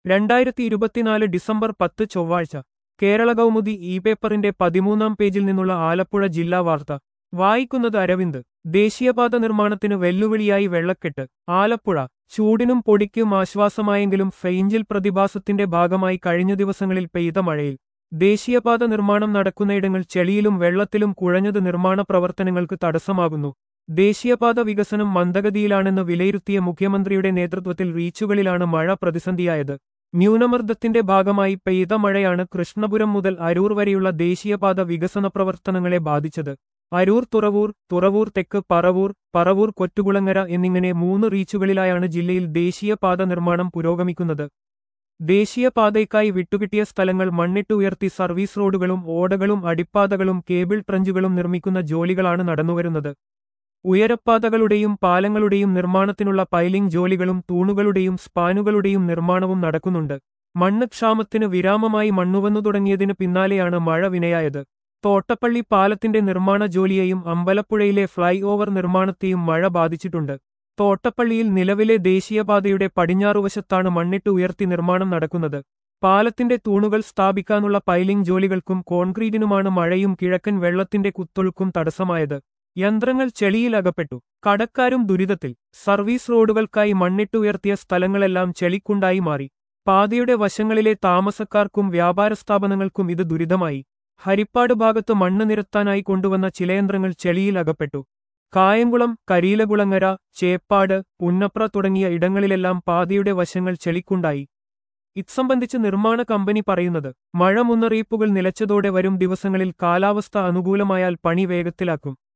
രണ്ടായിരത്തി ഇരുപത്തിനാല് ഡിസംബർ പത്ത് ചൊവ്വാഴ്ച കേരള കൗമുദി ഇ പേപ്പറിന്റെ പതിമൂന്നാം പേജിൽ നിന്നുള്ള ആലപ്പുഴ ജില്ലാ വാർത്ത വായിക്കുന്നത് അരവിന്ദ് ദേശീയപാത നിർമ്മാണത്തിന് വെല്ലുവിളിയായി വെള്ളക്കെട്ട് ആലപ്പുഴ ചൂടിനും പൊടിക്കും ആശ്വാസമായെങ്കിലും ഫെയിഞ്ചിൽ പ്രതിഭാസത്തിന്റെ ഭാഗമായി കഴിഞ്ഞ ദിവസങ്ങളിൽ പെയ്ത മഴയിൽ ദേശീയപാത നിർമ്മാണം നടക്കുന്നയിടങ്ങൾ ചെളിയിലും വെള്ളത്തിലും കുഴഞ്ഞത് നിർമ്മാണ പ്രവർത്തനങ്ങൾക്ക് തടസ്സമാകുന്നു ദേശീയപാത വികസനം മന്ദഗതിയിലാണെന്ന് വിലയിരുത്തിയ മുഖ്യമന്ത്രിയുടെ നേതൃത്വത്തിൽ റീച്ചുകളിലാണ് മഴ പ്രതിസന്ധിയായത് ന്യൂനമർദ്ദത്തിന്റെ ഭാഗമായി പെയ്ത മഴയാണ് കൃഷ്ണപുരം മുതൽ അരൂർ വരെയുള്ള ദേശീയപാത വികസന പ്രവർത്തനങ്ങളെ ബാധിച്ചത് അരൂർ തുറവൂർ തുറവൂർ തെക്ക് പറവൂർ പറവൂർ കൊറ്റുകുളങ്ങര എന്നിങ്ങനെ മൂന്ന് റീച്ചുകളിലായാണ് ജില്ലയിൽ ദേശീയപാത നിർമ്മാണം പുരോഗമിക്കുന്നത് ദേശീയപാതയ്ക്കായി വിട്ടുകിട്ടിയ സ്ഥലങ്ങൾ മണ്ണിട്ട് ഉയർത്തി സർവീസ് റോഡുകളും ഓടകളും അടിപ്പാതകളും കേബിൾ ട്രഞ്ചുകളും നിർമ്മിക്കുന്ന ജോലികളാണ് നടന്നുവരുന്നത് ഉയരപ്പാതകളുടെയും പാലങ്ങളുടെയും നിർമ്മാണത്തിനുള്ള പൈലിംഗ് ജോലികളും തൂണുകളുടെയും സ്പാനുകളുടെയും നിർമ്മാണവും നടക്കുന്നുണ്ട് മണ്ണ് ക്ഷാമത്തിന് വിരാമമായി മണ്ണുവന്നു തുടങ്ങിയതിനു പിന്നാലെയാണ് മഴ വിനയായത് തോട്ടപ്പള്ളി പാലത്തിന്റെ നിർമ്മാണ ജോലിയെയും അമ്പലപ്പുഴയിലെ ഫ്ളൈ ഓവർ നിർമ്മാണത്തെയും മഴ ബാധിച്ചിട്ടുണ്ട് തോട്ടപ്പള്ളിയിൽ നിലവിലെ ദേശീയപാതയുടെ പടിഞ്ഞാറുവശത്താണ് മണ്ണിട്ട് ഉയർത്തി നിർമ്മാണം നടക്കുന്നത് പാലത്തിന്റെ തൂണുകൾ സ്ഥാപിക്കാനുള്ള പൈലിംഗ് ജോലികൾക്കും കോൺക്രീറ്റിനുമാണ് മഴയും കിഴക്കൻ വെള്ളത്തിന്റെ കുത്തൊഴുക്കും തടസ്സമായത് യന്ത്രങ്ങൾ ചെളിയിൽ അകപ്പെട്ടു കടക്കാരും ദുരിതത്തിൽ സർവീസ് റോഡുകൾക്കായി മണ്ണിട്ടുയർത്തിയ സ്ഥലങ്ങളെല്ലാം ചെളിക്കുണ്ടായി മാറി പാതയുടെ വശങ്ങളിലെ താമസക്കാർക്കും വ്യാപാര സ്ഥാപനങ്ങൾക്കും ഇത് ദുരിതമായി ഹരിപ്പാട് ഭാഗത്ത് മണ്ണ് നിരത്താനായി കൊണ്ടുവന്ന ചിലയന്ത്രങ്ങൾ ചെളിയിൽ അകപ്പെട്ടു കായംകുളം കരീലകുളങ്ങര ചേപ്പാട് പുന്നപ്ര തുടങ്ങിയ ഇടങ്ങളിലെല്ലാം പാതയുടെ വശങ്ങൾ ചെളിക്കുണ്ടായി ഇത്സംബന്ധിച്ച് നിർമ്മാണ കമ്പനി പറയുന്നത് മഴ മുന്നറിയിപ്പുകൾ നിലച്ചതോടെ വരും ദിവസങ്ങളിൽ കാലാവസ്ഥ അനുകൂലമായാൽ പണി വേഗത്തിലാക്കും